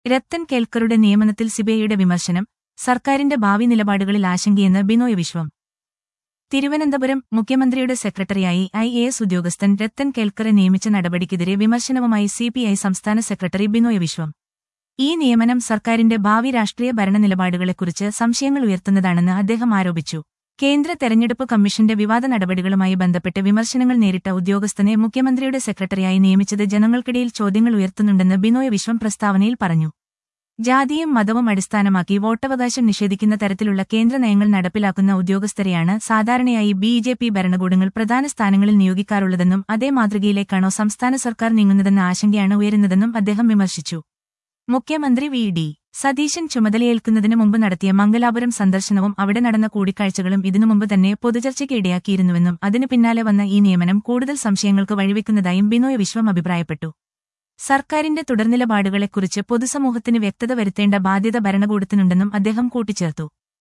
രത്തൻ കേൽക്കറുടെ നിയമനത്തിൽ സിബിഐയുടെ വിമർശനം സർക്കാരിന്റെ ഭാവി നിലപാടുകളിൽ ആശങ്കയെന്ന് ബിനോയ് വിശ്വം തിരുവനന്തപുരം മുഖ്യമന്ത്രിയുടെ സെക്രട്ടറിയായി ഐ എ എസ് ഉദ്യോഗസ്ഥൻ രത്തൻ കേൽക്കറെ നിയമിച്ച നടപടിക്കെതിരെ വിമർശനവുമായി സിപിഐ സംസ്ഥാന സെക്രട്ടറി ബിനോയ് വിശ്വം ഈ നിയമനം സർക്കാരിന്റെ ഭാവി രാഷ്ട്രീയ ഭരണ നിലപാടുകളെക്കുറിച്ച് സംശയങ്ങൾ ഉയർത്തുന്നതാണെന്ന് അദ്ദേഹം ആരോപിച്ചു കേന്ദ്ര തെരഞ്ഞെടുപ്പ് കമ്മീഷന്റെ വിവാദ നടപടികളുമായി ബന്ധപ്പെട്ട് വിമർശനങ്ങൾ നേരിട്ട ഉദ്യോഗസ്ഥനെ മുഖ്യമന്ത്രിയുടെ സെക്രട്ടറിയായി നിയമിച്ചത് ജനങ്ങൾക്കിടയിൽ ചോദ്യങ്ങൾ ഉയർത്തുന്നുണ്ടെന്ന് ബിനോയ് വിശ്വം പ്രസ്താവനയിൽ പറഞ്ഞു ജാതിയും മതവും അടിസ്ഥാനമാക്കി വോട്ടവകാശം നിഷേധിക്കുന്ന തരത്തിലുള്ള കേന്ദ്ര നയങ്ങൾ നടപ്പിലാക്കുന്ന ഉദ്യോഗസ്ഥരെയാണ് സാധാരണയായി ബി ജെ പി ഭരണകൂടങ്ങൾ പ്രധാന സ്ഥാനങ്ങളിൽ നിയോഗിക്കാറുള്ളതെന്നും അതേ മാതൃകയിലേക്കാണോ സംസ്ഥാന സർക്കാർ നീങ്ങുന്നതെന്ന ആശങ്കയാണ് ഉയരുന്നതെന്നും അദ്ദേഹം വിമർശിച്ചു മുഖ്യമന്ത്രി വി ഡി സതീശൻ ചുമതലയേൽക്കുന്നതിന് മുമ്പ് നടത്തിയ മംഗലാപുരം സന്ദർശനവും അവിടെ നടന്ന കൂടിക്കാഴ്ചകളും ഇതിനു മുമ്പ് തന്നെ പൊതുചർച്ചയ്ക്ക് ഇടയാക്കിയിരുന്നുവെന്നും അതിനു പിന്നാലെ വന്ന ഈ നിയമനം കൂടുതൽ സംശയങ്ങൾക്ക് വഴിവെക്കുന്നതായും ബിനോയ് വിശ്വം അഭിപ്രായപ്പെട്ടു സർക്കാരിന്റെ തുടർനിലപാടുകളെക്കുറിച്ച് പൊതുസമൂഹത്തിന് വ്യക്തത വരുത്തേണ്ട ബാധ്യത ഭരണകൂടത്തിനുണ്ടെന്നും അദ്ദേഹം കൂട്ടിച്ചേർത്തു